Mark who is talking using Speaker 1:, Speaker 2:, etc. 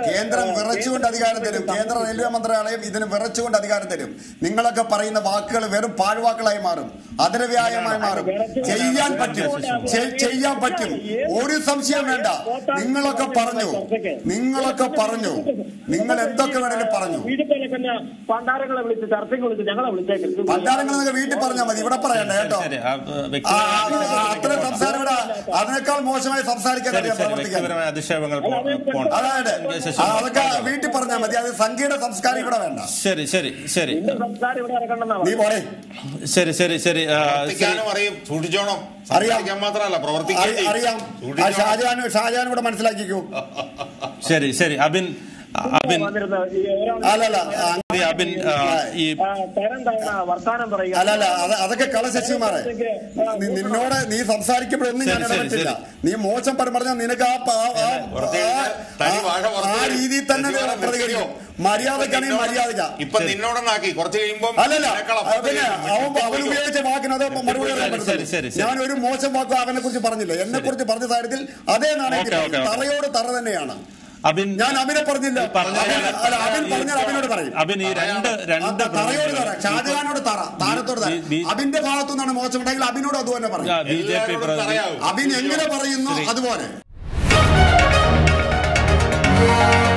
Speaker 1: കേന്ദ്രം വിറച്ചുകൊണ്ട് അധികാരം തരും കേന്ദ്ര റെയിൽവേ മന്ത്രാലയം ഇതിന് വിറച്ചുകൊണ്ട് അധികാരം തരും നിങ്ങളൊക്കെ പറയുന്ന വാക്കുകൾ വെറും പാഴ്വാക്കുകളായി മാറും അതരവ്യായമായി മാറും ചെയ്യാൻ പറ്റും ചെ- ചെയ്യാൻ പറ്റും ഒരു സംശയം വേണ്ട നിങ്ങളൊക്കെ പറഞ്ഞു നിങ്ങളൊക്കെ പറഞ്ഞു നിങ്ങൾ എന്തൊക്കെ വേണേലും പറഞ്ഞു
Speaker 2: വീട്ടിൽ തന്നെ പണ്ടാരങ്ങളെ വിളിച്ച് ചർച്ചയ്ക്ക് വിളിച്ച് ഞങ്ങളെ വിളിച്ചേക്കരുത്
Speaker 1: പണ്ടാരങ്ങൾ നിങ്ങൾ വീട്ടിൽ പറഞ്ഞാൽ മതി ഇവിടെ പറയണ്ട കേട്ടോ
Speaker 3: ശരി ആ,
Speaker 1: ആ,
Speaker 3: വ്യക്തിപരമായ
Speaker 1: ആ, അത്രയും സംസാരം ഇവിടെ അതിനേക്കാൾ മോശമായി സംസാരിക്കാൻ
Speaker 3: ശരി
Speaker 1: അറിയാം
Speaker 3: ശരി
Speaker 1: പ്രവർത്തിക്കാൻ
Speaker 3: വ്യക്തിപരമായ അധിക്ഷേപങ്ങൾ പോ- പോണ്ട.
Speaker 1: അതായത്
Speaker 3: ശശി,
Speaker 1: ആ, അതൊക്കെ വീട്ടിൽ പറഞ്ഞാൽ മതി അത് സംഘീയ സംസ്കാരം ഇവിടെ വേണ്ട
Speaker 3: ശരി ശരി ശരി
Speaker 2: എന്റെ സംസ്കാരം ഇവിടെ ഇറക്കണമെന്നാ
Speaker 1: നീ പോരെ
Speaker 3: ശരി ശരി ശരി ആ, ശരി
Speaker 4: പ്രവർത്തിക്കാനും അറിയും സൂക്ഷിച്ചോണം
Speaker 1: അറിയാം.
Speaker 4: സംസാരിക്കാൻ മാത്രമല്ല പ്രവർത്തിക്കാൻ
Speaker 1: അറി- അറിയാം ആ ഷാജഹാൻ ഷാജഹാൻ ഇവിടെ മനസ്സിലാക്കിക്കൂ
Speaker 3: ശരി ശരി അബിൻ അബിൻ
Speaker 2: വന്നിരുന്ന ഈ ഒരാൾ
Speaker 1: അല്ലല്ല ആ,
Speaker 3: ഈ അബിൻ ആ, ഈ
Speaker 2: ആ, തരം തവണ വർത്താനം പറയുക
Speaker 1: അല്ലല്ല അത് അതൊക്കെ കള ശശികുമാറെ നി- നിന്നോട് നീ സംസാരിക്കുമ്പോഴൊന്നും ഞാൻ
Speaker 3: ശരി, ശരി,
Speaker 1: ഇടപെട്ടില്ല നീ മോശം പറഞ്ഞാൽ നിനക്ക് ആ പ- ആ- ആ-
Speaker 4: പുറത്ത് കഴിഞ്ഞാൽ തനി ഭാഷ
Speaker 1: ആ-
Speaker 4: പുറത്ത്
Speaker 1: ആ
Speaker 4: വരും.
Speaker 1: രീതിയിൽ തന്നെ
Speaker 4: ശശികുമാരൻ
Speaker 1: പ്രതികരിക്കും
Speaker 4: നിർത്തിക്കോ.
Speaker 1: മര്യാദക്കാണെങ്കിൽ മര്യാദക്ക
Speaker 4: ഇപ്പൊ നിന്നോടനാക്കി കുറച്ച് കഴിയുമ്പോ
Speaker 1: അല്ലല്ല അത് പിന്നെ അവൻ അവൻ ഉപയോഗിച്ച വാക്കിന് അത് മറുപടി പറയാൻ
Speaker 3: ശരി, ശരി, ശരി,
Speaker 1: പറ്റത്തില്ല. ഞാൻ ഒരു മോശം വാക്ക് അവനെ കുറിച്ച് പറഞ്ഞില്ല എന്നെ കുറിച്ച് പറഞ്ഞ കാര്യത്തിൽ അതേ നാണയത്തിൽ
Speaker 3: ഓക്കേ, ഓക്കേ, ഓക്കേ.
Speaker 1: തറയോട് തറ തന്നെയാണ്
Speaker 3: അബിൻ
Speaker 1: ഞാൻ അബിനെ പറഞ്ഞില്ല
Speaker 3: പറഞ്ഞ
Speaker 1: അബിൻ- അല്ല, അബിൻ പറഞ്ഞാൽ അബിനോട് പറയും
Speaker 3: അബിൻ ഈ രണ്ട്
Speaker 1: ആ,
Speaker 3: രണ്ട്
Speaker 1: ത- തറയോട് തറ ഷാജഹാനോട് തറ താരത്തോട് തറ
Speaker 3: ബി- ബി-
Speaker 1: അബിന്റെ ഭാഗത്തു നിന്നാണ് മോശമുണ്ടെങ്കിൽ അബിനോട് അതുപോലെ പറയും
Speaker 3: ബി ജെ പി
Speaker 4: എല്ലാവരോടും
Speaker 3: പ്രതിനിധി
Speaker 4: പറയാവൂ
Speaker 1: അബിൻ എങ്ങനെ പറയുന്നു അതുപോലെ